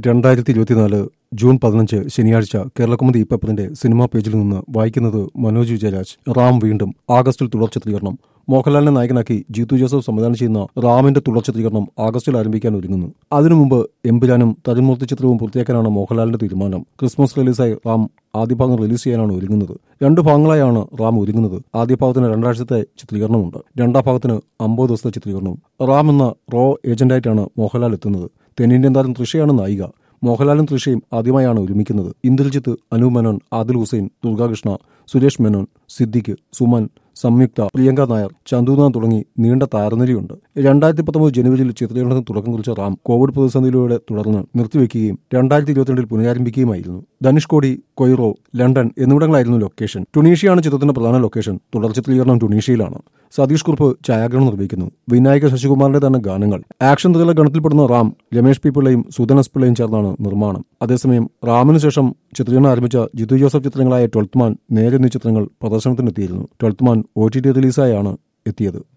രണ്ടായിരത്തി ഇരുപത്തിനാല് ജൂൺ പതിനഞ്ച് ശനിയാഴ്ച കേരളകൗമുദി പേപ്പറിന്റെ സിനിമാ പേജിൽ നിന്ന് വായിക്കുന്നത് മനോജ് വിജയരാജ് റാം വീണ്ടും ആഗസ്റ്റിൽ തുടർ ചിത്രീകരണം മോഹൻലാലിനെ നായകനാക്കി ജീത്തു ജോസഫ് സംവിധാനം ചെയ്യുന്ന റാമിന്റെ തുടർ ചിത്രീകരണം ആഗസ്റ്റിൽ ആരംഭിക്കാൻ ഒരുങ്ങുന്നു അതിനു മുമ്പ് എമ്പുരാനും തരുൺമൂർത്തി ചിത്രവും പൂർത്തിയാക്കാനാണ് മോഹൻലാലിന്റെ തീരുമാനം ക്രിസ്മസ് റിലീസായി റാം ആദ്യ ഭാഗം റിലീസ് ചെയ്യാനാണ് ഒരുങ്ങുന്നത് രണ്ട് ഭാഗങ്ങളായാണ് റാം ഒരുങ്ങുന്നത് ആദ്യ ഭാഗത്തിന് രണ്ടാഴ്ചത്തെ ചിത്രീകരണമുണ്ട് രണ്ടാം ഭാഗത്തിന് അമ്പത് ദിവസത്തെ ചിത്രീകരണവും റാം എന്ന റോ ഏജന്റായിട്ടാണ് മോഹൻലാൽ എത്തുന്നത് തെന്നിന്ത്യൻ താരം തൃഷയാണ് നായിക മോഹൻലാലും തൃഷയും ആദ്യമായാണ് ഒരുമിക്കുന്നത് ഇന്ദ്രജിത്ത് അനൂപ് മേനോൻ ആദിൽ ഹുസൈൻ ദുർഗാകൃഷ്ണ സുരേഷ് മേനോൻ സിദ്ദിഖ് സുമൻ സംയുക്ത പ്രിയങ്ക നായർ ചന്ദുനാഥ് തുടങ്ങി നീണ്ട താരനിരയുണ്ട് രണ്ടായിരത്തി പത്തൊമ്പത് ജനുവരിയിൽ ചിത്രീകരണത്തിന് തുടക്കം കുറിച്ച റാം കോവിഡ് പ്രതിസന്ധിയിലൂടെ തുടർന്ന് നിർത്തിവെക്കുകയും രണ്ടായിരത്തി ഇരുപത്തിരണ്ടിൽ പുനരാരംഭിക്കുകയുമായിരുന്നു ധനുഷ്കോടി കൊയ്റോ ലണ്ടൻ എന്നിവിടങ്ങളായിരുന്നു ലൊക്കേഷൻ ടുണീഷ്യയാണ് ചിത്രത്തിന്റെ പ്രധാന ലൊക്കേഷൻ തുടർ ചിത്രീകരണം ടുണീഷ്യയിലാണ് സതീഷ് കുറുപ്പ് ഛായാഗ്രഹണം നിർവഹിക്കുന്നു വിനായക ശശികുമാറിന്റെ തന്നെ ഗാനങ്ങൾ ആക്ഷൻ ത്രില്ലർ ഗണത്തിൽപ്പെടുന്ന റാം രമേഷ് പി പിള്ളയും സുധൻ എസ് പിള്ളയും ചേർന്നാണ് നിർമ്മാണം അതേസമയം റാമിന് ശേഷം ചിത്രീകരണം ആരംഭിച്ച ജിത്തു ജോസഫ് ചിത്രങ്ങളായ ട്വൽത്ത് മാൻ നേരെ എന്നീ ചിത്രങ്ങൾ പ്രദർശനത്തിനെത്തിയിരുന്നു twelfth man O T T റിലീസായാണ് എത്തിയത്